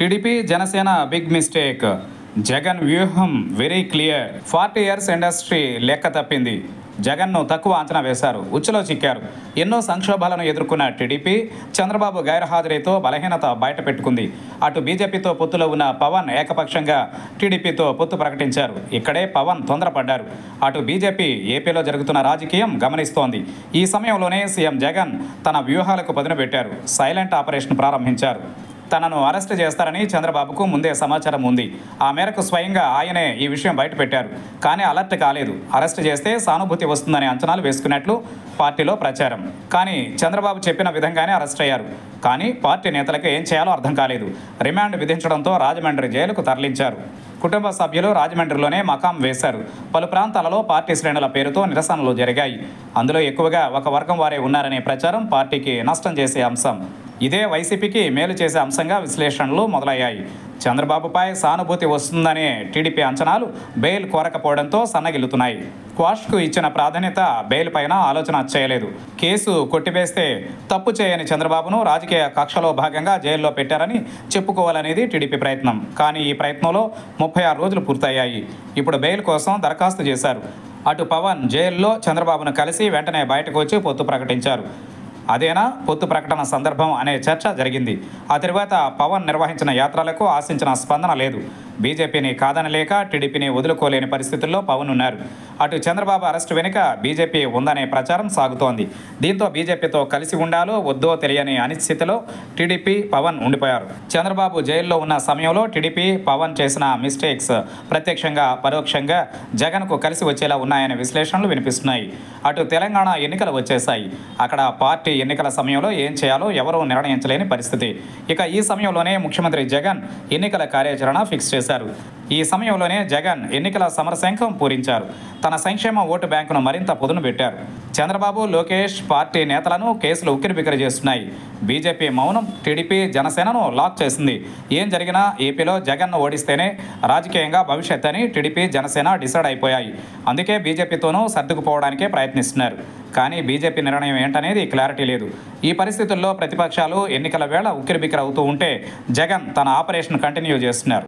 TDP Janasena big mistake Jagan వ్యూహం very clear forty years industry లెక్క తప్పింది జగన్ను తక్కువ అంచనా వేశారు ఉచ్చులో చిక్కారు ఎన్నో సంక్షోభాలను ఎదుర్కొన్న టీడీపీ చంద్రబాబు గైర్హాజరీతో బలహీనత బయట పెట్టుకుంది అటు బీజేపీతో పొత్తులో ఉన్న పవన్ ఏకపక్షంగా టీడీపీతో పొత్తు ప్రకటించారు ఇక్కడే పవన్ తొందరపడ్డారు అటు బీజేపీ ఏపీలో జరుగుతున్న రాజకీయం గమనిస్తోంది ఈ సమయంలోనే సీఎం జగన్ తన వ్యూహాలకు పదును పెట్టారు సైలెంట్ ఆపరేషన్ ప్రారంభించారు తనను అరెస్ట్ చేస్తారని చంద్రబాబుకు ముందే సమాచారం ఉంది ఆ మేరకు స్వయంగా ఆయనే ఈ విషయం బయటపెట్టారు కానీ అలర్ట్ కాలేదు అరెస్ట్ చేస్తే సానుభూతి వస్తుందనే అంచనాలు వేసుకున్నట్లు పార్టీలో ప్రచారం కానీ చంద్రబాబు చెప్పిన విధంగానే అరెస్ట్ అయ్యారు కానీ పార్టీ నేతలకు ఏం చేయాలో అర్థం కాలేదు రిమాండ్ విధించడంతో రాజమండ్రి జైలుకు తరలించారు కుటుంబ సభ్యులు రాజమండ్రిలోనే మకాం వేశారు పలు ప్రాంతాలలో పార్టీ శ్రేణుల పేరుతో నిరసనలు జరిగాయి అందులో ఎక్కువగా ఒక వర్గం వారే ఉన్నారనే ప్రచారం పార్టీకి నష్టం చేసే అంశం ఇదే వైసీపీకి మేలు చేసే అంశంగా విశ్లేషణలు మొదలయ్యాయి చంద్రబాబుపై సానుభూతి వస్తుందనే టీడీపీ అంచనాలు బెయిల్ కోరకపోవడంతో సన్నగిల్లుతున్నాయి క్వాష్కు ఇచ్చిన ప్రాధాన్యత బెయిల్ పైన ఆలోచన చేయలేదు కేసు కొట్టివేస్తే తప్పు చేయని చంద్రబాబును రాజకీయ కక్షలో భాగంగా జైల్లో పెట్టారని చెప్పుకోవాలనేది టీడీపీ ప్రయత్నం కానీ ఈ ప్రయత్నంలో ముప్పై ఆరు రోజులు పూర్తయ్యాయి ఇప్పుడు బెయిల్ కోసం దరఖాస్తు చేశారు అటు పవన్ జైల్లో చంద్రబాబును కలిసి వెంటనే బయటకు వచ్చి పొత్తు ప్రకటించారు అదేనా పొత్తు ప్రకటన సందర్భం అనే చర్చ జరిగింది ఆ తర్వాత పవన్ నిర్వహించిన యాత్రలకు ఆశించిన స్పందన లేదు బీజేపీని కాదనలేక టీడీపీని వదులుకోలేని పరిస్థితుల్లో పవన్ ఉన్నారు అటు చంద్రబాబు అరెస్టు వెనుక బీజేపీ ఉందనే ప్రచారం సాగుతోంది దీంతో బీజేపీతో కలిసి ఉండాలో వద్దో తెలియని అనిశ్చితిలో టీడీపీ పవన్ ఉండిపోయారు చంద్రబాబు జైల్లో ఉన్న సమయంలో టీడీపీ పవన్ చేసిన మిస్టేక్స్ ప్రత్యక్షంగా పరోక్షంగా జగన్కు కలిసి వచ్చేలా ఉన్నాయనే విశ్లేషణలు వినిపిస్తున్నాయి అటు తెలంగాణ ఎన్నికలు వచ్చేశాయి అక్కడ పార్టీ ఎన్నికల సమయంలో ఏం చేయాలో ఎవరూ నిర్ణయించలేని పరిస్థితి ఇక ఈ సమయంలోనే ముఖ్యమంత్రి జగన్ ఎన్నికల కార్యాచరణ ఫిక్స్ చేశారు ఈ సమయంలోనే జగన్ ఎన్నికల సమరశంఖం పూరించారు తన సంక్షేమ ఓటు బ్యాంకును మరింత పొదును పెట్టారు చంద్రబాబు లోకేష్ పార్టీ నేతలను కేసులు ఉక్కిరిబిక్కిరి చేస్తున్నాయి బీజేపీ మౌనం టీడీపీ జనసేనను లాక్ చేసింది ఏం జరిగినా ఏపీలో జగన్ను ఓడిస్తేనే రాజకీయంగా భవిష్యత్ అని టీడీపీ జనసేన డిసైడ్ అయిపోయాయి అందుకే బీజేపీతోనూ సర్దుకుపోవడానికే ప్రయత్నిస్తున్నారు కానీ బీజేపీ నిర్ణయం ఏంటనేది క్లారిటీ లేదు ఈ పరిస్థితుల్లో ప్రతిపక్షాలు ఎన్నికల వేళ ఉక్కిరిబిక్కిరి అవుతూ ఉంటే జగన్ తన ఆపరేషన్ కంటిన్యూ చేస్తున్నారు